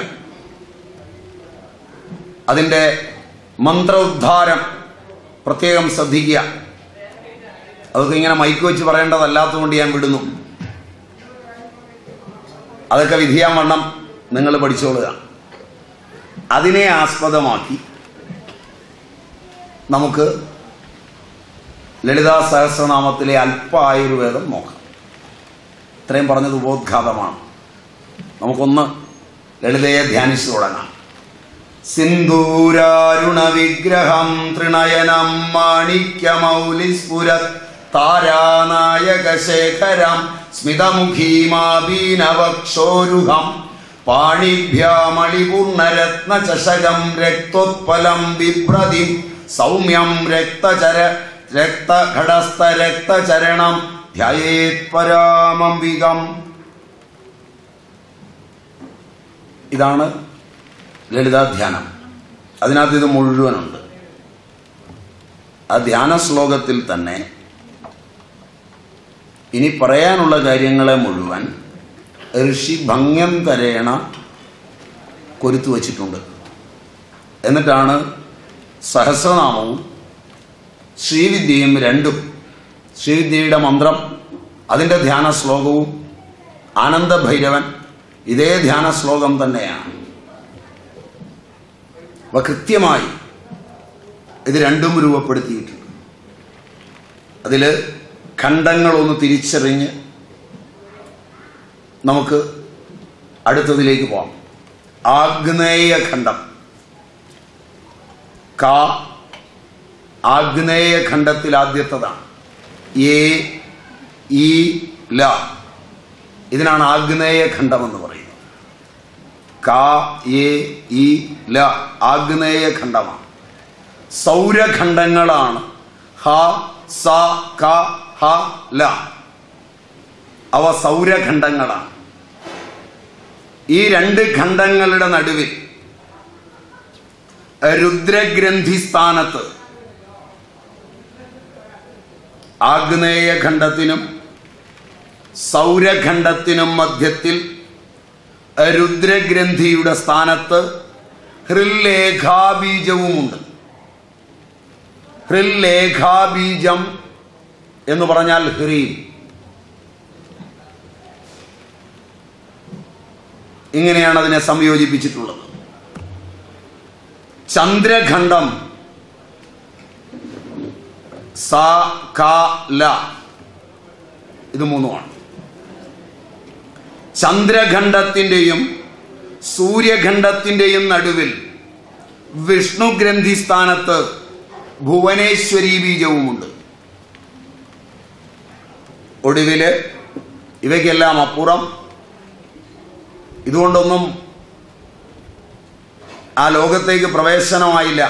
അതിൻ്റെ മന്ത്ര ഉദ്ധാരം പ്രത്യേകം ശ്രദ്ധിക്കുക അതൊക്കെ ഇങ്ങനെ മൈക്ക് വെച്ച് പറയേണ്ടതല്ലാത്തതുകൊണ്ട് ഞാൻ വിടുന്നു അതൊക്കെ വിധിയാൻ വണ്ണം നിങ്ങൾ പഠിച്ചോളുക അതിനെ ആസ്പദമാക്കി നമുക്ക് ലളിതാ സഹസ്രനാമത്തിലെ അല്പ ആയുർവേദം നോക്കാം ഇത്രയും പറഞ്ഞത് ഉപോദ്ഘാതമാണ് നമുക്കൊന്ന് ലളിതയെ ധ്യാനിച്ചു തുടങ്ങാം സിന്ദൂരാരുണ വിഗ്രഹം തൃണയനം മാണിക്യമൗലിസ്ഫുര താരാനായക ശേഖരം സ്മിതമുഖീമാബീനവക്ഷോരുഹം പാണിഭ്യാമളിപൂർണരത്ന ചഷകം രക്തോത്പലം ബിഭ്രതിം സൗമ്യം രക്തചര രക്തഘടസ്ഥ രക്തചരണം ധ്യേത് പരാമംബികം ഇതാണ് ലളിതാധ്യാനം അതിനകത്ത് ഇത് മുഴുവനുണ്ട് ആ ധ്യാന ശ്ലോകത്തിൽ തന്നെ ഇനി പറയാനുള്ള കാര്യങ്ങളെ മുഴുവൻ ഋഷി ഭംഗ്യം തരേണ കൊരുത്തു വച്ചിട്ടുണ്ട് എന്നിട്ടാണ് സഹസ്രനാമവും ശ്രീവിദ്യയും രണ്ടും ശ്രീവിദ്യയുടെ മന്ത്രം അതിൻ്റെ ധ്യാന ശ്ലോകവും ആനന്ദഭൈരവൻ ഇതേ ധ്യാന ശ്ലോകം തന്നെയാണ് അവ കൃത്യമായി ഇത് രണ്ടും രൂപപ്പെടുത്തിയിട്ടുണ്ട് അതിൽ ഖണ്ഡങ്ങളൊന്ന് തിരിച്ചറിഞ്ഞ് നമുക്ക് അടുത്തതിലേക്ക് പോകാം ആഗ്നേയ ഖണ്ഡം കാ ആഗ്നേയ ഖണ്ഡത്തിൽ ആദ്യത്തതാണ് എ ഇ ല ഇതിനാണ് ആഗ്നേയ ഖണ്ഡം എന്ന് പറയുന്നത് കാ എ ഇ ല ആഗ്നേയ ഖണ്ഡമാണ് സൗരഖണ്ഡങ്ങളാണ് ഹ സ ക ഹ ല അവ സൗരഖണ്ഡങ്ങളാണ് ഈ രണ്ട് ഖണ്ഡങ്ങളുടെ നടുവിൽ രുദ്രഗ്രന്ഥി സ്ഥാനത്ത് ആഗ്നേയ ഖണ്ഡത്തിനും സൗരഖണ്ഡത്തിനും മധ്യത്തിൽ രുദ്രഗ്രന്ഥിയുടെ സ്ഥാനത്ത് ഹൃല്ലേഖാബീജവുമുണ്ട് ഹൃല്ലേഖാബീജം എന്ന് പറഞ്ഞാൽ ഹ്രീം ഇങ്ങനെയാണ് അതിനെ സംയോജിപ്പിച്ചിട്ടുള്ളത് ചന്ദ്രഖണ്ഡം സ ക ല ഇത് മൂന്നുമാണ് ചന്ദ്രഖണ്ഡത്തിൻ്റെയും സൂര്യഖണ്ഡത്തിൻ്റെയും നടുവിൽ വിഷ്ണുഗ്രന്ഥി സ്ഥാനത്ത് ഭുവനേശ്വരി ബീജവുമുണ്ട് ഒടുവില് ഇവയ്ക്കെല്ലാം അപ്പുറം ഇതുകൊണ്ടൊന്നും ആ ലോകത്തേക്ക് പ്രവേശനമായില്ല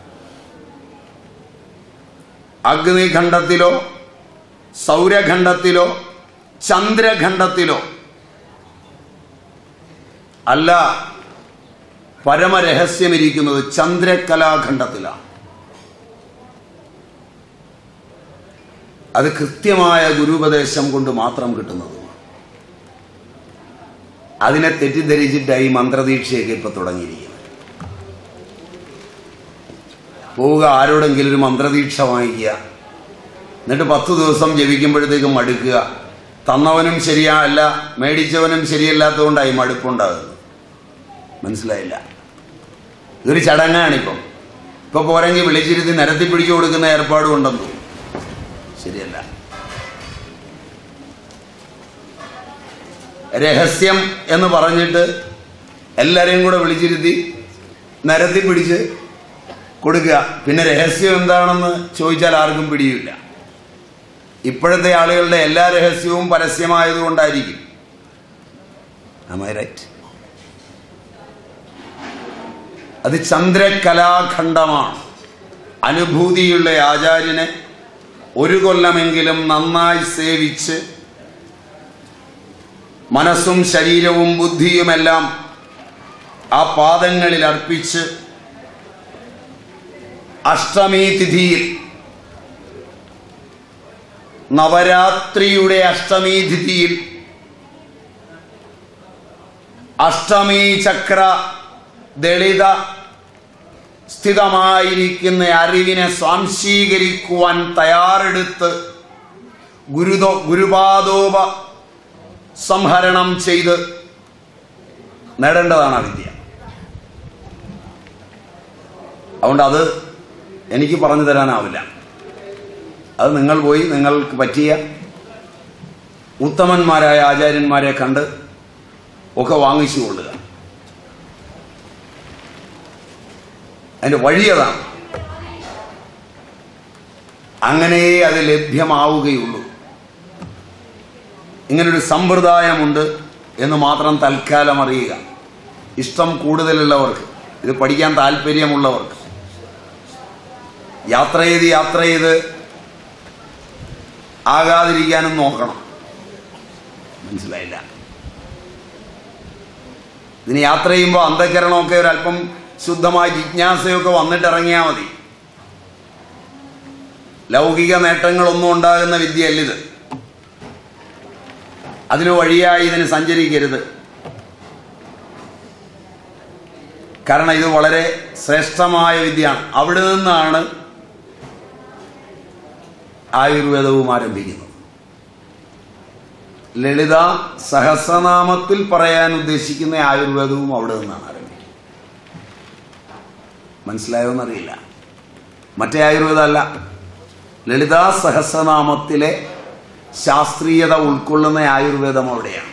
അഗ്നിഖണ്ഡത്തിലോ സൗരഖണ്ഡത്തിലോ ചന്ദ്രഖണ്ഡത്തിലോ അല്ല പരമരഹസ്യമിരിക്കുന്നത് ചന്ദ്രകലാഖണ്ഡത്തിലാണ് അത് കൃത്യമായ ഗുരുപദേശം കൊണ്ട് മാത്രം കിട്ടുന്നത് അതിനെ തെറ്റിദ്ധരിച്ചിട്ടായി മന്ത്രദീക്ഷയൊക്കെ ഇപ്പൊ തുടങ്ങിയിരിക്കുന്നത് പോവുക ആരോടെങ്കിലും ഒരു മന്ത്രദീക്ഷ വാങ്ങിക്കുക എന്നിട്ട് പത്ത് ദിവസം ജപിക്കുമ്പോഴത്തേക്കും മടുക്കുക തന്നവനും ശരിയല്ല മേടിച്ചവനും ശരിയല്ലാത്തതുകൊണ്ടായി മടുപ്പുണ്ടാകുന്നത് മനസ്സിലായില്ല ഇതൊരു ചടങ്ങാണിപ്പം ഇപ്പൊ പോരെങ്കിൽ വിളിച്ചിരുത്തി നിരത്തി പിടിച്ചു കൊടുക്കുന്ന ഏർപ്പാടും ഉണ്ടെന്ന് തോന്നുന്നു ശരിയല്ല രഹസ്യം എന്ന് പറഞ്ഞിട്ട് എല്ലാരെയും കൂടെ വിളിച്ചിരുത്തി നിരത്തി പിടിച്ച് കൊടുക്കുക പിന്നെ രഹസ്യം എന്താണെന്ന് ചോദിച്ചാൽ ആർക്കും പിടിയില്ല ഇപ്പോഴത്തെ ആളുകളുടെ എല്ലാ രഹസ്യവും പരസ്യമായതുകൊണ്ടായിരിക്കും റൈറ്റ് അത് ചന്ദ്രകലാഖണ്ഡമാണ് അനുഭൂതിയുള്ള ആചാര്യനെ ഒരു കൊല്ലമെങ്കിലും നന്നായി സേവിച്ച് മനസ്സും ശരീരവും ബുദ്ധിയുമെല്ലാം ആ പാദങ്ങളിൽ അർപ്പിച്ച് അഷ്ടമി തിഥിയിൽ നവരാത്രിയുടെ അഷ്ടമി തിഥിയിൽ അഷ്ടമി ചക്ര ദളിത സ്ഥിതമായിരിക്കുന്ന അറിവിനെ സ്വാംശീകരിക്കുവാൻ തയ്യാറെടുത്ത് ഗുരുതോ ഗുരുപാദോപ സംഹരണം ചെയ്ത് നേടേണ്ടതാണ് ആ വിദ്യ അതുകൊണ്ട് അത് എനിക്ക് പറഞ്ഞു തരാനാവില്ല അത് നിങ്ങൾ പോയി നിങ്ങൾക്ക് പറ്റിയ ഉത്തമന്മാരായ ആചാര്യന്മാരെ കണ്ട് ഒക്കെ വാങ്ങിച്ചു കൊള്ളുക അതിന്റെ വഴി അതാണ് അങ്ങനെ അത് ലഭ്യമാവുകയുള്ളൂ ഇങ്ങനൊരു സമ്പ്രദായമുണ്ട് എന്ന് മാത്രം തൽക്കാലം അറിയുക ഇഷ്ടം കൂടുതലുള്ളവർക്ക് ഇത് പഠിക്കാൻ താല്പര്യമുള്ളവർക്ക് യാത്ര ചെയ്ത് യാത്ര ചെയ്ത് ആകാതിരിക്കാനും നോക്കണം മനസ്സിലായില്ല ഇതിന് യാത്ര ചെയ്യുമ്പോൾ അന്ധകരണമൊക്കെ ഒരല്പം ശുദ്ധമായ ജിജ്ഞാസയൊക്കെ വന്നിട്ടിറങ്ങിയാൽ മതി ലൗകിക നേട്ടങ്ങളൊന്നും ഉണ്ടാകുന്ന വിദ്യയല്ല ഇത് അതിന് വഴിയായി ഇതിന് സഞ്ചരിക്കരുത് കാരണം ഇത് വളരെ ശ്രേഷ്ഠമായ വിദ്യയാണ് അവിടെ നിന്നാണ് ആയുർവേദവും ആരംഭിക്കുന്നത് ലളിത സഹസ്രനാമത്തിൽ പറയാൻ ഉദ്ദേശിക്കുന്ന ആയുർവേദവും അവിടെ നിന്നാണ് ആരംഭിക്കുന്നത് മനസ്സിലായോന്നറിയില്ല മറ്റേ ആയുർവേദം അല്ല ലളിത സഹസ്രനാമത്തിലെ ശാസ്ത്രീയത ഉൾക്കൊള്ളുന്ന ആയുർവേദം അവിടെയാണ്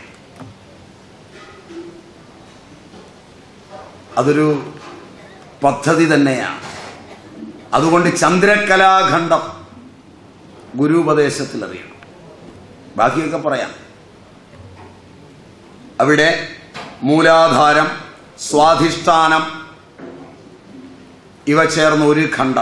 അതൊരു പദ്ധതി തന്നെയാണ് അതുകൊണ്ട് ചന്ദ്രകലാഖണ്ഡം ഗുരുപദേശത്തിൽ അറിയണം ബാക്കിയൊക്കെ പറയാം അവിടെ മൂലാധാരം സ്വാധിഷ്ഠാനം ഇവ ചേർന്ന് ഒരു ഖണ്ഡം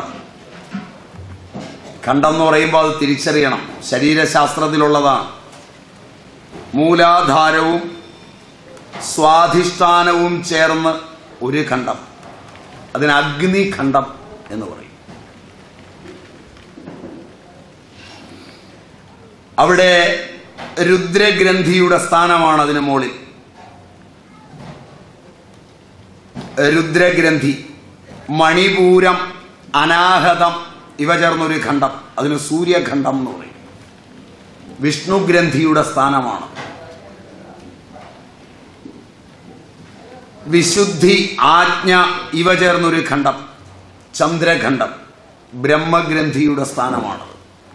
ഖണ്ഡം എന്ന് പറയുമ്പോൾ അത് തിരിച്ചറിയണം ശരീരശാസ്ത്രത്തിലുള്ളതാണ് മൂലാധാരവും സ്വാധിഷ്ഠാനവും ചേർന്ന് ഒരു ഖണ്ഡം അതിന് അഗ്നിഖണ്ഡം എന്ന് പറയും അവിടെ രുദ്രഗ്രന്ഥിയുടെ സ്ഥാനമാണ് അതിന് മുകളിൽ രുദ്രഗ്രന്ഥി മണിപൂരം അനാഹതം ഇവ ചേർന്നൊരു ഖണ്ഡം അതിന് സൂര്യഖണ്ഡം എന്ന് പറയും വിഷ്ണു ഗ്രന്ഥിയുടെ സ്ഥാനമാണ് വിശുദ്ധി ആജ്ഞ ഇവ ചേർന്നൊരു ഖണ്ഡം ചന്ദ്രഖണ്ഡം ബ്രഹ്മഗ്രന്ഥിയുടെ സ്ഥാനമാണത്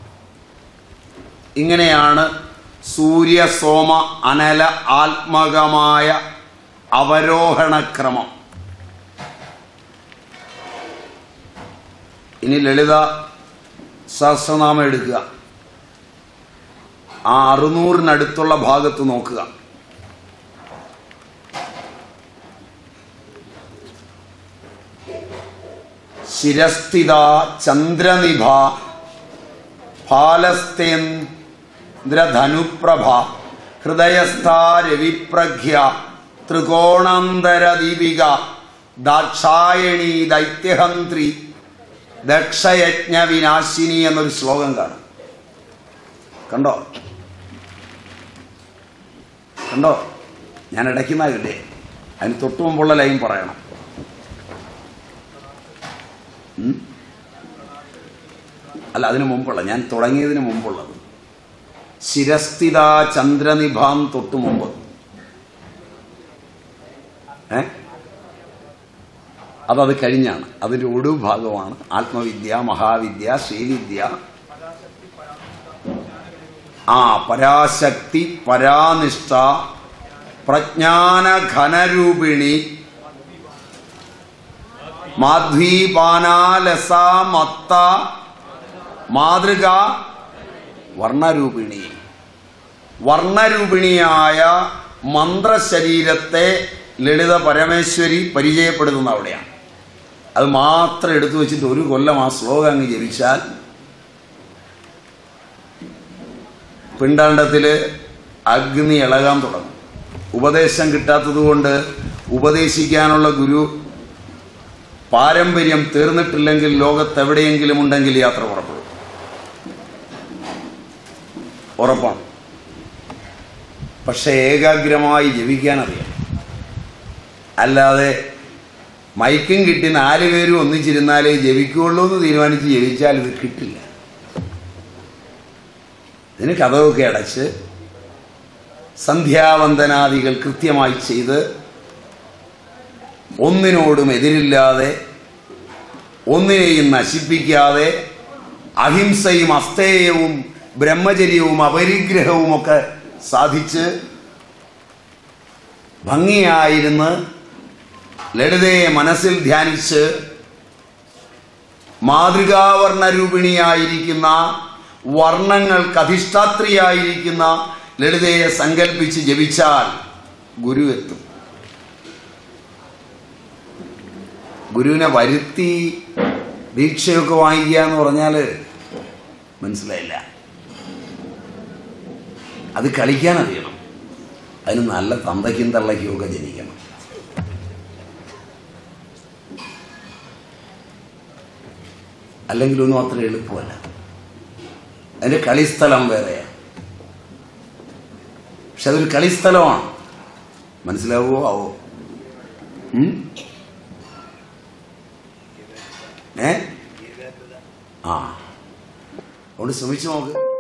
ഇങ്ങനെയാണ് സൂര്യ സോമ അനല ആത്മകമായ അവരോഹണക്രമം ഇനി ലളിത സഹസ്രനാമം എടുക്കുക ആ അറുന്നൂറിനടുത്തുള്ള ഭാഗത്ത് നോക്കുക ശിരസ്ഥിത ചന്ദ്രനിഭ ഫാലസ്തേന്ദ്രധനുപ്രഭ ഹൃദയസ്ഥാ രവിപ്രഖ്യ ത്രികോണാന്തര ദീപിക ദാക്ഷായണി ദൈത്യഹന്ത്രി ദക്ഷയജ്ഞ വിനാശിനി എന്നൊരു ശ്ലോകം കാണും കണ്ടോ കണ്ടോ ഞാൻ ഇടയ്ക്കുന്നാകില്ലേ അതിന് തൊട്ടു മുമ്പുള്ള ലൈൻ പറയണം ഉം? അല്ല അതിനു മുമ്പുള്ള ഞാൻ തുടങ്ങിയതിന് മുമ്പുള്ളത് ശിരസ്ഥിത ചന്ദ്രനിഭാം തൊട്ടു മുമ്പ് ഏ അതത് കഴിഞ്ഞാണ് അതിന്റെ ഒടുവ് ഭാഗമാണ് ആത്മവിദ്യ മഹാവിദ്യ ശ്രീവിദ്യ ആ പരാശക്തി പരാനിഷ്ഠ പ്രജ്ഞാന ഘനരൂപിണി മാധ്വീപാനാലസ മത്ത മാതൃക വർണ്ണരൂപിണി വർണ്ണരൂപിണിയായ മന്ത്രശരീരത്തെ ലളിത പരമേശ്വരി പരിചയപ്പെടുത്തുന്ന അവിടെയാണ് അത് മാത്രം എടുത്തു വെച്ചിട്ട് ഒരു കൊല്ലം ആ ശ്ലോകം അങ്ങ് ജപിച്ചാൽ പിണ്ടാണ്ടത്തിൽ അഗ്നി ഇളകാൻ തുടങ്ങും ഉപദേശം കിട്ടാത്തത് കൊണ്ട് ഉപദേശിക്കാനുള്ള ഗുരു പാരമ്പര്യം തീർന്നിട്ടില്ലെങ്കിൽ ലോകത്തെവിടെയെങ്കിലും ഉണ്ടെങ്കിൽ യാത്ര പുറപ്പെടും ഉറപ്പാണ് പക്ഷെ ഏകാഗ്രമായി ജപിക്കാൻ അറിയാം അല്ലാതെ മൈക്കും കിട്ടി നാല് പേരും ഒന്നിച്ചിരുന്നാലേ ജപിക്കുള്ളൂ എന്ന് തീരുമാനിച്ച് ജപിച്ചാൽ ഇത് കിട്ടില്ല ഇതിന് കഥവൊക്കെ അടച്ച് സന്ധ്യാവന്ദനാദികൾ കൃത്യമായി ചെയ്ത് ഒന്നിനോടും എതിരില്ലാതെ ഒന്നിനെയും നശിപ്പിക്കാതെ അഹിംസയും അസ്തേയവും ബ്രഹ്മചര്യവും അപരിഗ്രഹവും ഒക്കെ സാധിച്ച് ഭംഗിയായിരുന്ന് ലളിതയെ മനസ്സിൽ ധ്യാനിച്ച് മാതൃകാവർണ്ണരൂപിണിയായിരിക്കുന്ന വർണ്ണങ്ങൾക്ക് അധിഷ്ഠാത്രിയായിരിക്കുന്ന ലളിതയെ സങ്കല്പിച്ച് ജപിച്ചാൽ ഗുരു എത്തും ഗുരുവിനെ വരുത്തി ദീക്ഷയൊക്കെ വാങ്ങിക്കുക എന്ന് പറഞ്ഞാൽ മനസ്സിലായില്ല അത് കളിക്കാൻ അറിയണം അതിന് നല്ല തന്തയ്ക്കും തള്ളയ്ക്കും ഒക്കെ ജനിക്കണം അല്ലെങ്കിൽ ഒന്നും അത്ര എളുപ്പമല്ല അതിന്റെ കളിസ്ഥലം വേറെയാണ് പക്ഷെ അതൊരു കളിസ്ഥലമാണ് മനസ്സിലാവുമോ ആവോ ഉം? ഏ ആ അതുകൊണ്ട് ശ്രമിച്ചു നോക്ക്